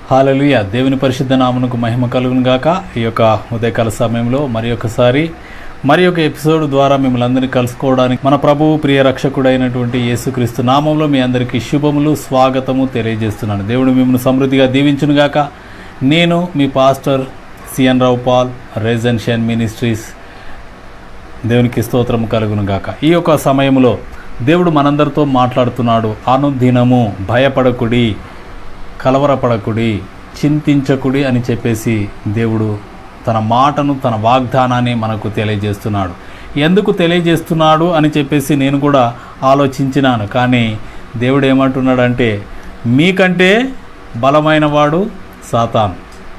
hallelujah దేవుని పరిశుద్ధ నామమునకు మహిమ కలుగును గాక ఈ యొక్క ఉదయకాల సమయంలో మరి ఒకసారి మరి ఒక ఎపిసోడ్ ద్వారా మిమ్మల్ని అందరినీ కలుసుకోవడానికి మన ప్రభువు ప్రియ రక్షకుడైనటువంటి యేసుక్రీస్తు నామంలో మీ అందరికీ శుభములు స్వాగతము తెలియజేస్తున్నాను దేవుడు మిమ్మల్ని సమృద్ధిగా దీవించును గాక నేను మీ పాస్టర్ సిఎన్ రావు పాల్ రెజెన్షియన్ మినిస్ట్రీస్ దేవునికి స్తోత్రం కలుగును గాక ఈ యొక్క సమయంలో దేవుడు మనందరితో మాట్లాడుతున్నాడు అనుదినము భయపడకుడి కలవరపడకుడి చింతించకుడి అని చెప్పేసి దేవుడు తన మాటను తన వాగ్దానాన్ని మనకు తెలియజేస్తున్నాడు ఎందుకు తెలియజేస్తున్నాడు అని చెప్పేసి నేను కూడా ఆలోచించినాను కానీ దేవుడు ఏమంటున్నాడంటే మీకంటే బలమైన వాడు సాతాన్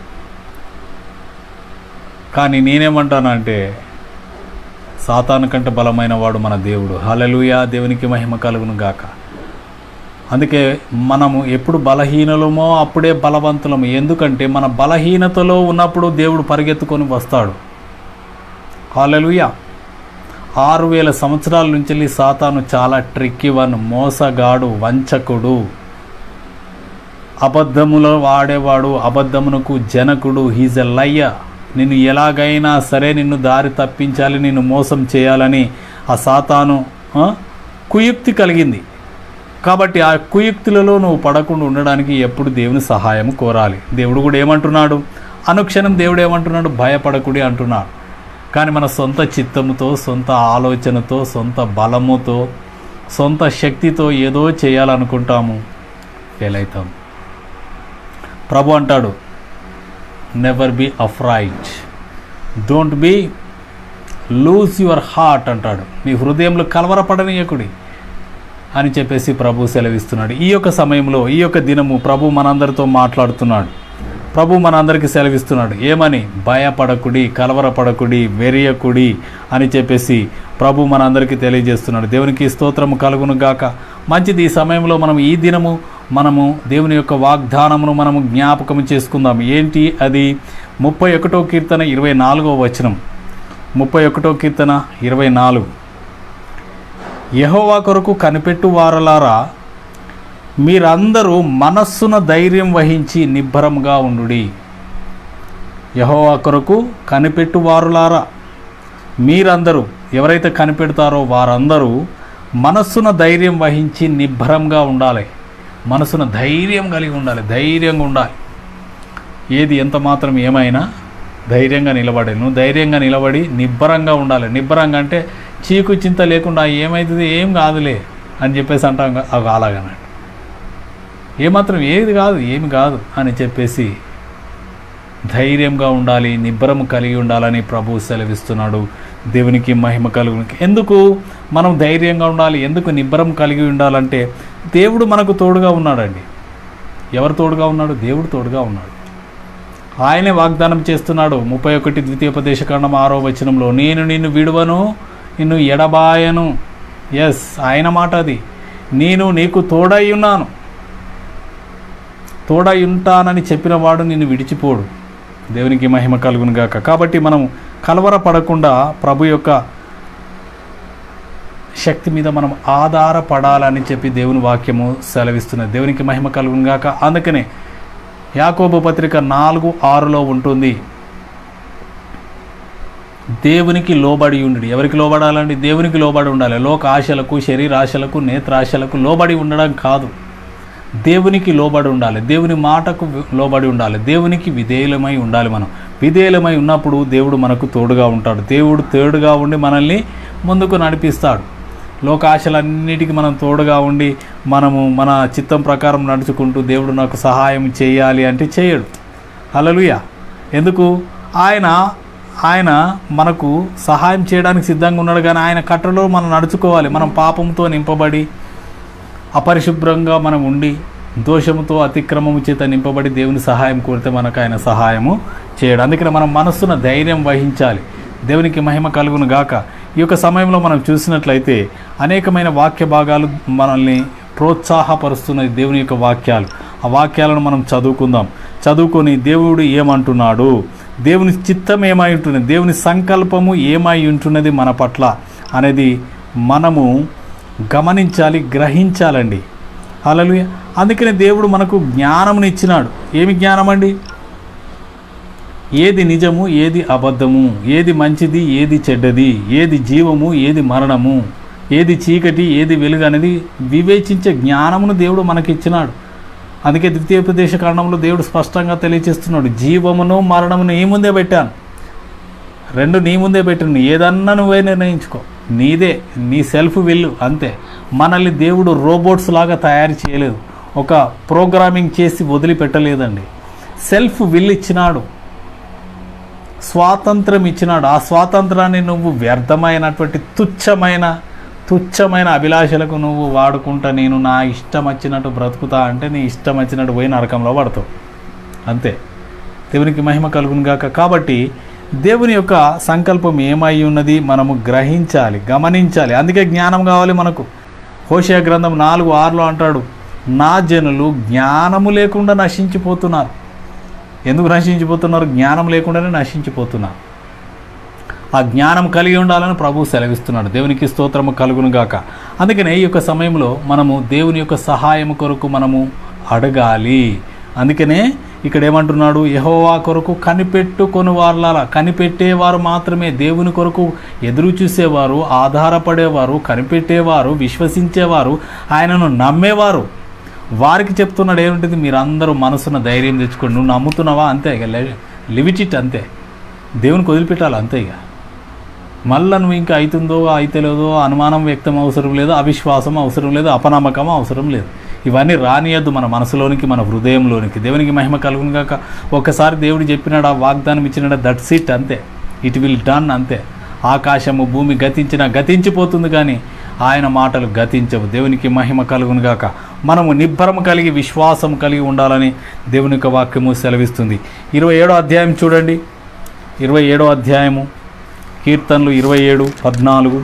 కానీ నేనేమంటానంటే సాతాను కంటే బలమైన వాడు మన దేవుడు హలలుయా దేవునికి మహిమ కలుగును గాక అందుకే మనము ఎప్పుడు బలహీనలమో అప్పుడే బలవంతులము ఎందుకంటే మన బలహీనతలో ఉన్నప్పుడు దేవుడు పరిగెత్తుకొని వస్తాడు హాలలుయా ఆరు వేల సంవత్సరాల నుంచి వెళ్ళి సాతాను చాలా ట్రిక్కీ వన్ మోసగాడు వంచకుడు అబద్ధములో వాడేవాడు అబద్ధమునకు జనకుడు హీజ్ ఎ లయ్య నిన్ను ఎలాగైనా సరే నిన్ను దారి తప్పించాలి నిన్ను మోసం చేయాలని ఆ సాతాను ఆ, కుయుక్తి కలిగింది కాబట్టి ఆ కుయుక్తులలో నువ్వు పడకుండా ఉండడానికి ఎప్పుడు దేవుని సహాయం కోరాలి దేవుడు కూడా ఏమంటున్నాడు అనుక్షణం దేవుడు ఏమంటున్నాడు భయపడకుడి అంటున్నాడు కానీ మన సొంత చిత్తముతో సొంత ఆలోచనతో సొంత బలముతో సొంత శక్తితో ఏదో చేయాలనుకుంటాము ఫెయిల్ అవుతాం ప్రభు అంటాడు never be afraid don't be lose your heart అంటాడు మీ హృదయంలో కలవరపడనీయకుడి అని చెప్పేసి ప్రభు సెలవిస్తున్నాడు ఈ యొక్క సమయంలో ఈ యొక్క దినము ప్రభు మనందరితో మాట్లాడుతున్నాడు ప్రభు మనందరికీ సెలవిస్తున్నాడు ఏమని భయపడకుడి కలవరపడకుడి వెరియకుడి అని చెప్పేసి ప్రభు మనందరికీ తెలియజేస్తున్నాడు దేవునికి స్తోత్రము కలుగును గాక మంచిది ఈ సమయంలో మనం ఈ దినము మనము దేవుని యొక్క వాగ్దానమును మనము జ్ఞాపకం చేసుకుందాం ఏంటి అది ముప్పై ఒకటో కీర్తన ఇరవై నాలుగో వచనం ముప్పై ఒకటో కీర్తన ఇరవై నాలుగు యహోవా కొరకు కనిపెట్టు వారలారా మీరందరూ మనస్సున ధైర్యం వహించి నిబ్బరంగా ఉండుడి యహోవా కొరకు కనిపెట్టు వారులారా మీరందరూ ఎవరైతే కనిపెడతారో వారందరూ మనస్సున ధైర్యం వహించి నిబ్బరంగా ఉండాలి మనసున ధైర్యం కలిగి ఉండాలి ధైర్యంగా ఉండాలి ఏది ఎంత మాత్రం ఏమైనా ధైర్యంగా నిలబడి నువ్వు ధైర్యంగా నిలబడి నిబ్బరంగా ఉండాలి నిబ్బరంగా అంటే చీకు చింత లేకుండా ఏమవుతుంది ఏం కాదులే అని చెప్పేసి అంటాం కా- అవి అలాగన్నట్టు ఏమాత్రం ఏది కాదు ఏమి కాదు అని చెప్పేసి ధైర్యంగా ఉండాలి నిబ్బరం కలిగి ఉండాలని ప్రభు సెలవిస్తున్నాడు దేవునికి మహిమ కలుగు ఎందుకు మనం ధైర్యంగా ఉండాలి ఎందుకు నిబ్బరం కలిగి ఉండాలంటే దేవుడు మనకు తోడుగా ఉన్నాడండి ఎవరు తోడుగా ఉన్నాడు దేవుడు తోడుగా ఉన్నాడు ఆయనే వాగ్దానం చేస్తున్నాడు ముప్పై ఒకటి ద్వితీయోపదేశకాండం ఆరో వచనంలో నేను నిన్ను విడువను నిన్ను ఎడబాయను ఎస్ ఆయన మాట అది నేను నీకు తోడై ఉన్నాను తోడై ఉంటానని చెప్పిన వాడు నిన్ను విడిచిపోడు దేవునికి మహిమ కలుగును గాక కాబట్టి మనం కలవరపడకుండా ప్రభు యొక్క శక్తి మీద మనం ఆధారపడాలని చెప్పి దేవుని వాక్యము సెలవిస్తున్నది దేవునికి మహిమ కలుగును గాక అందుకనే యాకోబు పత్రిక నాలుగు ఆరులో ఉంటుంది దేవునికి లోబడి ఉండి ఎవరికి లోబడాలండి దేవునికి లోబడి ఉండాలి లోక ఆశలకు శరీర ఆశలకు నేత్రాశలకు లోబడి ఉండడం కాదు దేవునికి లోబడి ఉండాలి దేవుని మాటకు వి- లోబడి ఉండాలి దేవునికి విధేయులమై ఉండాలి మనం విధేయులమై ఉన్నప్పుడు దేవుడు మనకు తోడుగా ఉంటాడు దేవుడు తోడుగా ఉండి మనల్ని ముందుకు నడిపిస్తాడు లోక ఆశలన్నిటికీ మనం తోడుగా ఉండి మనము మన చిత్తం ప్రకారం నడుచుకుంటూ దేవుడు నాకు సహాయం చేయాలి అంటే చేయడు హల్లెలూయా ఎందుకు ఆయన ఆయన మనకు సహాయం చేయడానికి సిద్ధంగా ఉన్నాడు కానీ ఆయన కట్టలో మనం నడుచుకోవాలి మనం పాపంతో నింపబడి అపరిశుభ్రంగా మనం ఉండి దోషముతో అతిక్రమము చేత నింపబడి దేవుని సహాయం కోరితే మనకు ఆయన సహాయము చేయడు అందుకని మనం మనస్సున ధైర్యం వహించాలి దేవునికి మహిమ కలుగును గాక ఈ యొక్క సమయంలో మనం చూసినట్లయితే అనేకమైన వాక్య భాగాలు మనల్ని ప్రోత్సాహపరుస్తున్నది దేవుని యొక్క వాక్యాలు ఆ వాక్యాలను మనం చదువుకుందాం చదువుకొని దేవుడు ఏమంటున్నాడు దేవుని చిత్తం ఏమై ఉంటున్నది దేవుని సంకల్పము ఏమై ఉంటున్నది మన పట్ల అనేది మనము గమనించాలి గ్రహించాలండి అలలు అందుకనే దేవుడు మనకు జ్ఞానముని ఇచ్చినాడు ఏమి జ్ఞానం అండి ఏది నిజము ఏది అబద్ధము ఏది మంచిది ఏది చెడ్డది ఏది జీవము ఏది మరణము ఏది చీకటి ఏది వెలుగు అనేది వివేచించే జ్ఞానమును దేవుడు మనకి ఇచ్చినాడు అందుకే ద్వితీయోపదేశ కారణంలో దేవుడు స్పష్టంగా తెలియచేస్తున్నాడు జీవమును మరణమును నీ ముందే పెట్టాను రెండు నీ ముందే పెట్టాను ఏదన్నా నువ్వే నిర్ణయించుకో నీదే నీ సెల్ఫ్ విల్లు అంతే మనల్ని దేవుడు రోబోట్స్ లాగా తయారు చేయలేదు ఒక ప్రోగ్రామింగ్ చేసి వదిలిపెట్టలేదండి సెల్ఫ్ విల్ ఇచ్చినాడు స్వాతంత్రం ఇచ్చినాడు ఆ స్వాతంత్రాన్ని నువ్వు వ్యర్థమైనటువంటి తుచ్చమైన తుచ్చమైన అభిలాషలకు నువ్వు వాడుకుంటా నేను నా ఇష్టం వచ్చినట్టు బ్రతుకుతా అంటే నీ ఇష్టం వచ్చినట్టు పోయి నరకంలో పడతావు అంతే దేవునికి మహిమ కలుగును గాక కాబట్టి దేవుని యొక్క సంకల్పం ఏమై ఉన్నది మనము గ్రహించాలి గమనించాలి అందుకే జ్ఞానం కావాలి మనకు హోషయ గ్రంథం నాలుగు ఆరులో అంటాడు నా జనులు జ్ఞానము లేకుండా నశించిపోతున్నారు ఎందుకు నశించిపోతున్నారు జ్ఞానం లేకుండానే నశించిపోతున్నారు ఆ జ్ఞానం కలిగి ఉండాలని ప్రభు సెలవిస్తున్నాడు దేవునికి స్తోత్రము కలుగును గాక అందుకనే ఈ యొక్క సమయంలో మనము దేవుని యొక్క సహాయం కొరకు మనము అడగాలి అందుకనే ఇక్కడ ఏమంటున్నాడు యహోవా కొరకు కనిపెట్టుకొని వాళ్ళ కనిపెట్టేవారు మాత్రమే దేవుని కొరకు ఎదురు చూసేవారు ఆధారపడేవారు కనిపెట్టేవారు విశ్వసించేవారు ఆయనను నమ్మేవారు వారికి చెప్తున్నాడు ఏమిటిది మీరందరూ మనసున ధైర్యం తెచ్చుకోండి నువ్వు నమ్ముతున్నావా అంతే ఇక లిమిట్ ఇట్ అంతే దేవునికి వదిలిపెట్టాలి అంతే ఇక మళ్ళీ నువ్వు ఇంకా అవుతుందో అయితలేదో అనుమానం వ్యక్తం అవసరం లేదు అవిశ్వాసం అవసరం లేదు అపనమ్మకం అవసరం లేదు ఇవన్నీ రానియద్దు మన మనసులోనికి మన హృదయంలోనికి దేవునికి మహిమ కలుగును గాక ఒకసారి దేవుడు చెప్పినాడు ఆ వాగ్దానం ఇచ్చినాడు దట్ సిట్ అంతే ఇట్ విల్ డన్ అంతే ఆకాశము భూమి గతించిన గతించిపోతుంది కానీ ఆయన మాటలు గతించవు దేవునికి మహిమ కలుగును గాక మనము నిబ్బరం కలిగి విశ్వాసం కలిగి ఉండాలని దేవుని యొక్క వాక్యము సెలవిస్తుంది ఇరవై ఏడో అధ్యాయం చూడండి ఇరవై ఏడో అధ్యాయము కీర్తనలు ఇరవై ఏడు పద్నాలుగు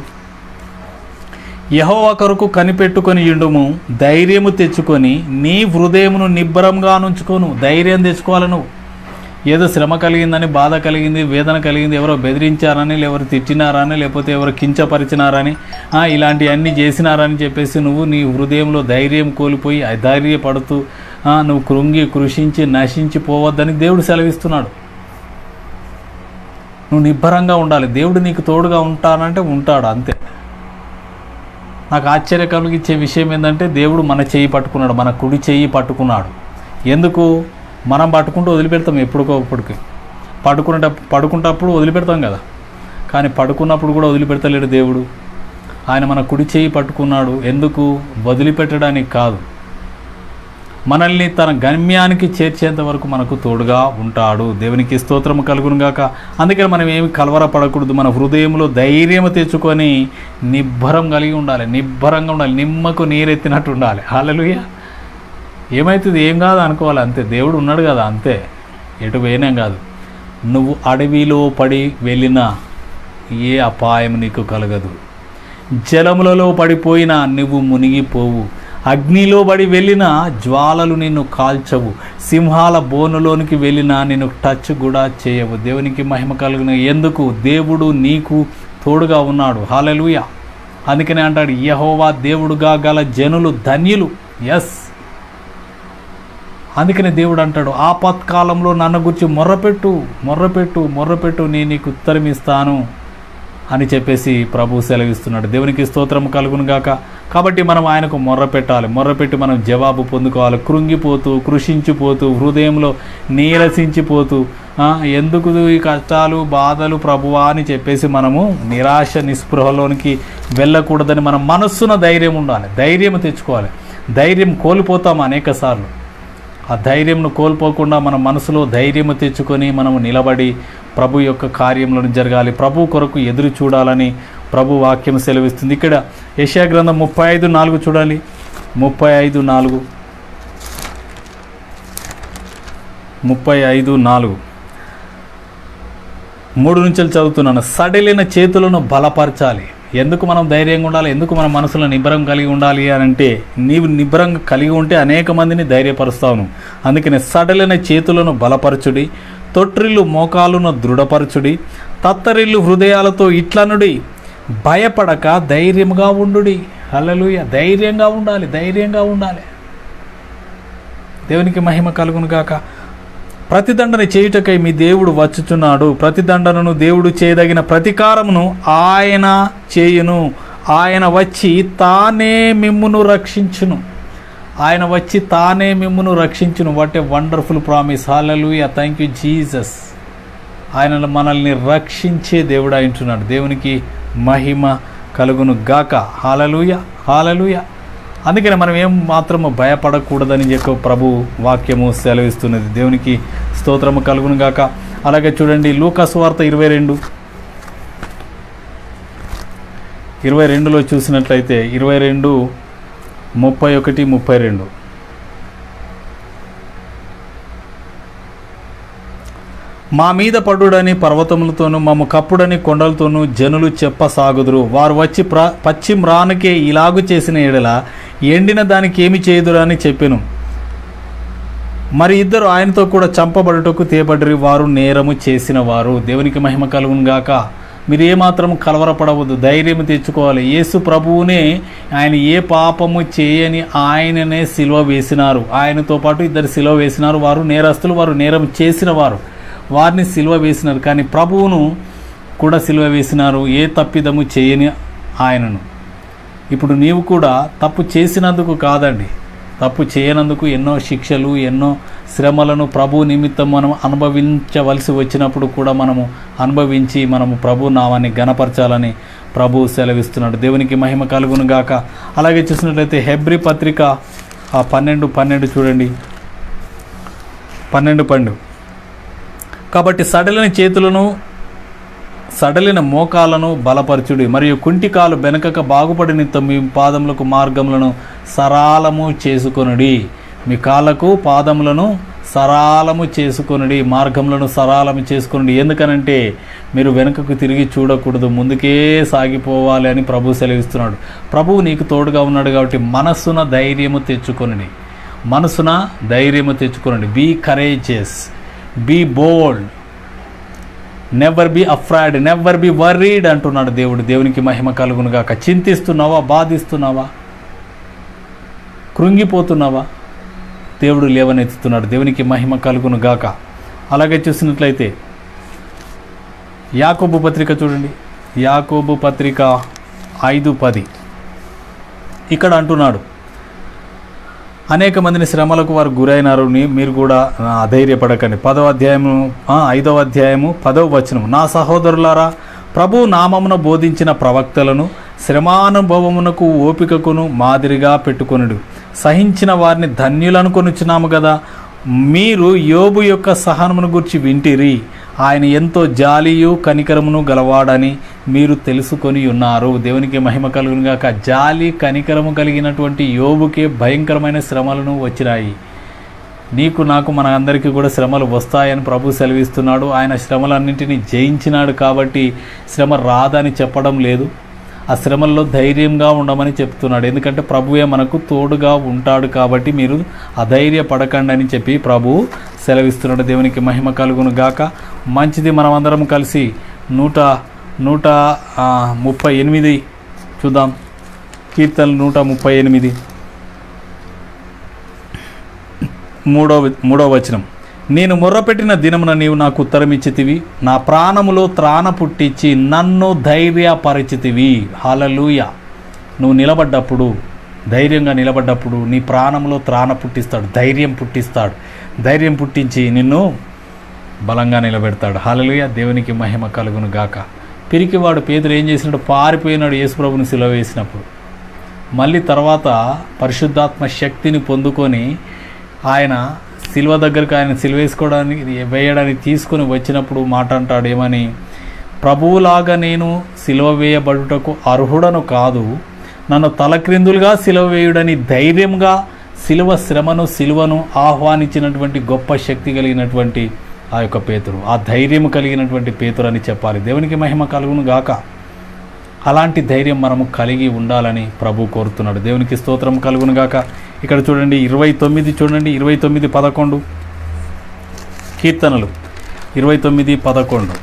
యహోవా కొరకు కనిపెట్టుకొని ఇండుము ధైర్యము తెచ్చుకొని నీ హృదయమును నిబ్బరంగా నుంచుకోను ధైర్యం తెచ్చుకోవాలి నువ్వు ఏదో శ్రమ కలిగిందని బాధ కలిగింది వేదన కలిగింది ఎవరో బెదిరించారని ఎవరు తిట్టినారని లేకపోతే ఎవరు కించపరిచినారని ఆ, ఇలాంటివన్నీ చేసినారని చెప్పేసి నువ్వు నీ హృదయంలో ధైర్యం కోల్పోయి అధైర్యపడుతూ ఆ, నువ్వు కృంగి కృషించి నశించిపోవద్దని దేవుడు సెలవిస్తున్నాడు నువ్వు నిబ్బరంగా ఉండాలి దేవుడు నీకు తోడుగా ఉంటానంటే ఉంటాడు అంతే నాకు ఆశ్చర్య కలిగించే విషయం ఏంటంటే దేవుడు మన చెయ్యి పట్టుకున్నాడు మన కుడి చెయ్యి పట్టుకున్నాడు ఎందుకు మనం పట్టుకుంటూ వదిలిపెడతాం ఎప్పుడుకో ఇప్పటికి పడుకునే పడుకుంటప్పుడు వదిలిపెడతాం కదా కానీ పడుకున్నప్పుడు కూడా వదిలిపెడతలేడు దేవుడు ఆయన మన కుడి చేయి పట్టుకున్నాడు ఎందుకు వదిలిపెట్టడానికి కాదు మనల్ని తన గమ్యానికి చేర్చేంత వరకు మనకు తోడుగా ఉంటాడు దేవునికి స్తోత్రము కలుగును గాక అందుకని మనం ఏమి కలవరపడకూడదు మన హృదయంలో ధైర్యం తెచ్చుకొని నిబ్బరం కలిగి ఉండాలి నిబ్బరంగా ఉండాలి నిమ్మకు నీరెత్తినట్టు ఉండాలి హాలలుయ ఏమవుతుంది ఏం కాదు అనుకోవాలి అంతే దేవుడు ఉన్నాడు కదా అంతే ఎటు పోయినాం కాదు నువ్వు అడవిలో పడి వెళ్ళినా ఏ అపాయం నీకు కలగదు జలములలో పడిపోయినా నువ్వు మునిగిపోవు అగ్నిలో పడి వెళ్ళినా జ్వాలలు నిన్ను కాల్చవు సింహాల బోనులోనికి వెళ్ళినా నిన్ను టచ్ కూడా చేయవు దేవునికి మహిమ కలుగున ఎందుకు దేవుడు నీకు తోడుగా ఉన్నాడు హాలెలుయ అందుకనే అంటాడు యహోవా దేవుడుగా గల జనులు ధన్యులు ఎస్ అందుకనే దేవుడు అంటాడు ఆపత్కాలంలో నన్ను గురించి మొర్రపెట్టు మొర్రపెట్టు మొర్రపెట్టు నేను నీకు ఉత్తరం ఇస్తాను అని చెప్పేసి ప్రభు సెలవిస్తున్నాడు దేవునికి స్తోత్రం కలుగును గాక కాబట్టి మనం ఆయనకు మొర్ర పెట్టాలి మొర్ర పెట్టి మనం జవాబు పొందుకోవాలి కృంగిపోతూ కృషించిపోతూ హృదయంలో నీరసించిపోతూ ఆ, ఎందుకు ఈ కష్టాలు బాధలు ప్రభువా అని చెప్పేసి మనము నిరాశ నిస్పృహలోనికి వెళ్ళకూడదని మన మనస్సున ధైర్యం ఉండాలి ధైర్యం తెచ్చుకోవాలి ధైర్యం కోల్పోతాం అనేక సార్లు ఆ ధైర్యంను కోల్పోకుండా మన మనసులో ధైర్యం తెచ్చుకొని మనము నిలబడి ప్రభు యొక్క కార్యంలో జరగాలి ప్రభు కొరకు ఎదురు చూడాలని ప్రభు వాక్యం సెలవిస్తుంది ఇక్కడ యశా గ్రంథం ముప్పై ఐదు నాలుగు చూడాలి ముప్పై ఐదు నాలుగు ముప్పై ఐదు నాలుగు మూడు నుంచి చదువుతున్నాను సడలిన చేతులను బలపరచాలి ఎందుకు మనం ధైర్యంగా ఉండాలి ఎందుకు మన మనసులో నిబ్బరం కలిగి ఉండాలి అని అంటే నీవు నిబ్బరంగా కలిగి ఉంటే అనేక మందిని ధైర్యపరుస్తావు అందుకని సడలిన చేతులను బలపరచుడి తొట్రిల్లు మోకాలును దృఢపరచుడి తత్తరిల్లు హృదయాలతో ఇట్లనుడి భయపడక ధైర్యంగా ఉండుడి హల్లెలూయ ధైర్యంగా ఉండాలి ధైర్యంగా ఉండాలి దేవునికి మహిమ కలుగును గాక ప్రతిదండన చేయుటకై మీ దేవుడు వచ్చుచున్నాడు ప్రతిదండనను దేవుడు చేయదగిన ప్రతీకారమును ఆయన చేయును ఆయన వచ్చి తానే మిమ్మును రక్షించును ఆయన వచ్చి తానే మిమ్మును రక్షించును what a wonderful promise hallelujah thank you Jesus ఆయన మనల్ని రక్షించే దేవుడు అంటున్నాడు దేవునికి మహిమ కలుగును గాక హాలలుయ హాలలుయ అందుకని మనం ఏం మాత్రము భయపడకూడదని చెప్పి ప్రభు వాక్యము సెలవిస్తున్నది దేవునికి స్తోత్రము కలుగును గాక అలాగే చూడండి లూకాసు వార్త ఇరవై రెండు ఇరవై రెండులో చూసినట్లయితే ఇరవై రెండు ముప్పై ఒకటి ముప్పై రెండు మా మీద పడుడని పర్వతములతోనూ మమ్మ కప్పుడని కొండలతోనూ జనులు చెప్పసాగుదురు వారు వచ్చి ప్ర పశ్చిమ రానుకే ఇలాగు చేసిన ఎడల ఎండిన దానికి ఏమి చేయుదురు అని చెప్పెను మరి ఇద్దరు ఆయనతో కూడా చంపబడుటకు తేబడిరి వారు నేరము చేసిన వారు దేవునికి మహిమ కలుగును గాక మీరు ఏమాత్రం కలవరపడవద్దు ధైర్యం తెచ్చుకోవాలి యేసు ప్రభువునే ఆయన ఏ పాపము చేయని ఆయననే సిలువ వేసినారు ఆయనతో పాటు ఇద్దరు సిలువ వేసినారు వారు నేరస్తులు వారు నేరం చేసిన వారు వారిని సిలువ వేసినారు కానీ ప్రభువును కూడా సిలువ వేసినారు ఏ తప్పిదము చేయని ఆయనను ఇప్పుడు నీవు కూడా తప్పు చేసినందుకు కాదండి తప్పు చేయనందుకు ఎన్నో శిక్షలు ఎన్నో శ్రమలను ప్రభు నిమిత్తం మనం అనుభవించవలసి వచ్చినప్పుడు కూడా మనము అనుభవించి మనము ప్రభు నామాన్ని గణపరచాలని ప్రభు సెలవిస్తున్నాడు దేవునికి మహిమ కలుగును గాక అలాగే చూసినట్లయితే హెబ్రి పత్రిక ఆ పన్నెండు పన్నెండు చూడండి పన్నెండు పండు కాబట్టి సడలిన చేతులను సడలిన మోకాలను బలపరచుడి మరియు కుంటికాలు వెనకక బాగుపడిన మీ పాదములకు మార్గములను సరాలము చేసుకొనుడి మీ కాళ్ళకు పాదములను సరాలము చేసుకొనుడి మార్గములను సరాలము చేసుకొనుడి ఎందుకనంటే మీరు వెనుకకు తిరిగి చూడకూడదు ముందుకే సాగిపోవాలి అని ప్రభు సెలవిస్తున్నాడు ప్రభువు నీకు తోడుగా ఉన్నాడు కాబట్టి మనస్సున ధైర్యము తెచ్చుకొనుడి మనసున ధైర్యము తెచ్చుకొనండి be courageous be bold never be afraid never be worried అంటున్నాడు దేవుడు దేవునికి మహిమ కలుగును గాక చింతిస్తున్నావా బాధిస్తున్నావా కృంగిపోతున్నావా దేవుడు లేవనెత్తుతున్నాడు దేవునికి మహిమ కలుగును గాక అలాగే చూసినట్లయితే యాకోబు పత్రిక చూడండి యాకోబు పత్రిక ఐదు పది ఇక్కడ అంటున్నాడు అనేక మందిని శ్రమలకు వారు గురైనారు ని- మీరు కూడా ఆ, అధైర్యపడకండి పదవ అధ్యాయము ఆ, ఐదవ అధ్యాయము పదవ వచనము నా సహోదరులారా ప్రభు నామమున బోధించిన ప్రవక్తలను శ్రమానుభవమునకు ఓపికకును మాదిరిగా పెట్టుకొనుడు సహించిన వారిని ధన్యులనుకొనుచున్నాము కదా మీరు యోబు యొక్క సహనమును గురించి వింటిరి ఆయన ఎంతో జాలియు కనికరమును గలవాడని మీరు తెలుసుకొని ఉన్నారు దేవునికి మహిమ కలుగును గాక జాలి కనికరము కలిగినటువంటి యోబుకే భయంకరమైన శ్రమలను వచ్చినాయి నీకు నాకు మన అందరికీ కూడా శ్రమలు వస్తాయని ప్రభు సెలవిస్తున్నాడు ఆయన శ్రమలన్నింటినీ జయించినాడు కాబట్టి శ్రమ రాదని చెప్పడం లేదు ఆ శ్రమల్లో ధైర్యంగా ఉండమని చెప్తున్నాడు ఎందుకంటే ప్రభువే మనకు తోడుగా ఉంటాడు కాబట్టి మీరు అధైర్య పడకండి అని చెప్పి ప్రభు సెలవిస్తున్నాడు దేవునికి మహిమ కలుగును గాక మంచిది మనమందరం కలిసి నూట నూట ఆ, ముప్పై ఎనిమిది చూద్దాం కీర్తనలు నూట ముప్పై ఎనిమిది మూడో మూడో వచనం నేను మొర్రపెట్టిన దినమున నీవు నాకు ఉత్తరం ఇచ్చితివి నా ప్రాణములో త్రాణ పుట్టించి నన్ను ధైర్యపరిచితివి హలలుయ నువ్వు నిలబడ్డప్పుడు ధైర్యంగా నిలబడ్డప్పుడు నీ ప్రాణంలో త్రాణ పుట్టిస్తాడు ధైర్యం పుట్టిస్తాడు ధైర్యం పుట్టించి నిన్ను బలంగా నిలబెడతాడు హలలుయ దేవునికి మహిమ కలుగును గాక పిరికివాడు పేదలు ఏం చేసినాడు పారిపోయినాడు యేసుప్రభుని సిలువ వేసినప్పుడు మళ్ళీ తర్వాత పరిశుద్ధాత్మ శక్తిని పొందుకొని ఆయన సిల్వ దగ్గరకు ఆయన సిలువ వేసుకోవడానికి వేయడానికి తీసుకొని వచ్చినప్పుడు మాట అంటాడు ఏమని ప్రభువులాగా నేను సిలువ వేయబడుటకు అర్హుడను కాదు నన్ను తలక్రిందులుగా సిలువ వేయుడని ధైర్యంగా సిలువ శ్రమను సిలువను ఆహ్వానించినటువంటి గొప్ప శక్తి కలిగినటువంటి ఆ యొక్క పేతురు ఆ ధైర్యం కలిగినటువంటి పేతురు అని చెప్పాలి దేవునికి మహిమ కలుగును గాక అలాంటి ధైర్యం మనము కలిగి ఉండాలని ప్రభు కోరుతున్నాడు దేవునికి స్తోత్రం కలుగును గాక ఇక్కడ చూడండి ఇరవై తొమ్మిది చూడండి ఇరవై తొమ్మిది పదకొండు కీర్తనలు ఇరవై తొమ్మిది పదకొండు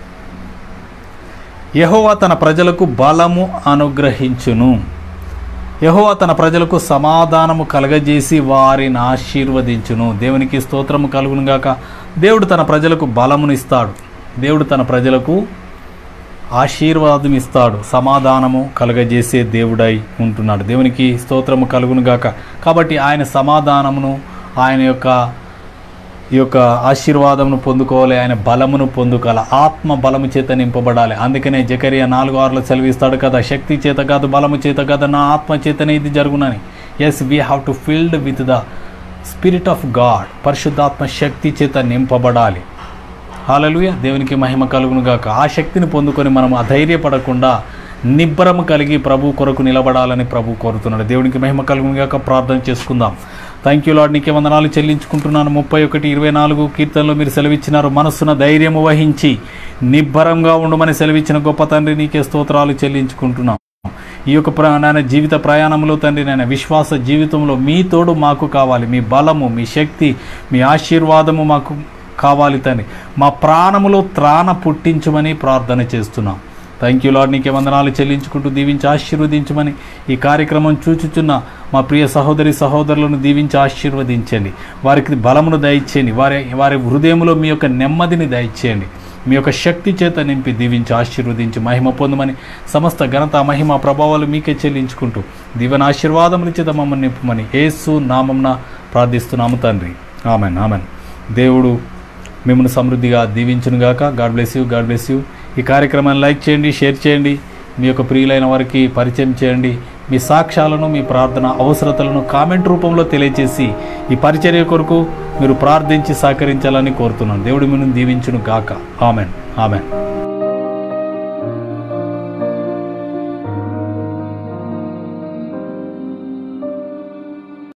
యెహోవా తన ప్రజలకు బలము అనుగ్రహించును యెహోవా తన ప్రజలకు సమాధానము కలగజేసి వారిని ఆశీర్వదించును దేవునికి స్తోత్రము కలుగును గాక దేవుడు తన ప్రజలకు బలమును ఇస్తాడు దేవుడు తన ప్రజలకు ఆశీర్వాదం ఇస్తాడు సమాధానము కలగజేసే దేవుడై ఉంటున్నాడు దేవునికి స్తోత్రము కలుగును గాక కాబట్టి ఆయన సమాధానమును ఆయన యొక్క ఈ యొక్క ఆశీర్వాదమును పొందుకోవాలి ఆయన బలమును పొందుకోవాలి ఆత్మ బలము చేత నింపబడాలి అందుకనే జకరియా నాలుగు ఆరులో సెలవిస్తాడు కదా శక్తి చేత కాదు బలము చేత కాదు నా ఆత్మ చేతనే ఇది జరుగునని yes we have to filled with the spirit of God పరిశుద్ధాత్మ శక్తి చేత నింపబడాలి హాలలుయ దేవునికి మహిమ కలుగును గాక ఆ శక్తిని పొందుకొని మనం అధైర్యపడకుండా నిబ్బరము కలిగి ప్రభు కొరకు నిలబడాలని ప్రభు కోరుతున్నాడు దేవునికి మహిమ కలుగును గాక ప్రార్థన చేసుకుందాం థ్యాంక్ యూ లాడ్ నీకే వందనాలు చెల్లించుకుంటున్నాను ముప్పై ఒకటి ఇరవై నాలుగు కీర్తనలో మీరు సెలవిచ్చినారు మనస్సున ధైర్యము వహించి నిబ్బరంగా ఉండమని సెలవిచ్చిన గొప్ప తండ్రి నీకే స్తోత్రాలు చెల్లించుకుంటున్నాం ఈ యొక్క ప్ర నాయన జీవిత ప్రయాణంలో తండ్రి నాయన విశ్వాస జీవితంలో మీ తోడు మాకు కావాలి మీ బలము మీ శక్తి మీ ఆశీర్వాదము మాకు కావాలి తండ్రి మా ప్రాణములో త్రాణ పుట్టించమని ప్రార్థన చేస్తున్నాం థ్యాంక్ యూ లాడ్ నీకే వందనాలు చెల్లించుకుంటూ దీవించి ఆశీర్వదించమని ఈ కార్యక్రమం చూచుచున్న మా ప్రియ సహోదరి సహోదరులను దీవించి ఆశీర్వదించండి వారికి బలమును దయచేయండి వారి వారి హృదయంలో మీ యొక్క నెమ్మదిని దయచేయండి మీ యొక్క శక్తి చేత నింపి దీవించి ఆశీర్వదించి మహిమ పొందమని సమస్త ఘనత మహిమ ప్రభావాలు మీకే చెల్లించుకుంటూ దీవెన ఆశీర్వాదముల చేత మమ్మల్ని నింపమని ఏసు నామంన ప్రార్థిస్తున్నాము తండ్రి ఆమెన్ ఆమెన్ దేవుడు మిమ్మల్ని సమృద్ధిగా దీవించునుగాక God bless you God bless you ఈ కార్యక్రమాన్ని లైక్ చేయండి షేర్ చేయండి మీ యొక్క ప్రియులైన వారికి పరిచయం చేయండి మీ సాక్ష్యాలను మీ ప్రార్థన అవసరతలను కామెంట్ రూపంలో తెలియజేసి ఈ పరిచర్య కొరకు మీరు ప్రార్థించి సహకరించాలని కోరుతున్నాను దేవుడు మిమ్మల్ని దీవించును గాక ఆమెన్ ఆమెన్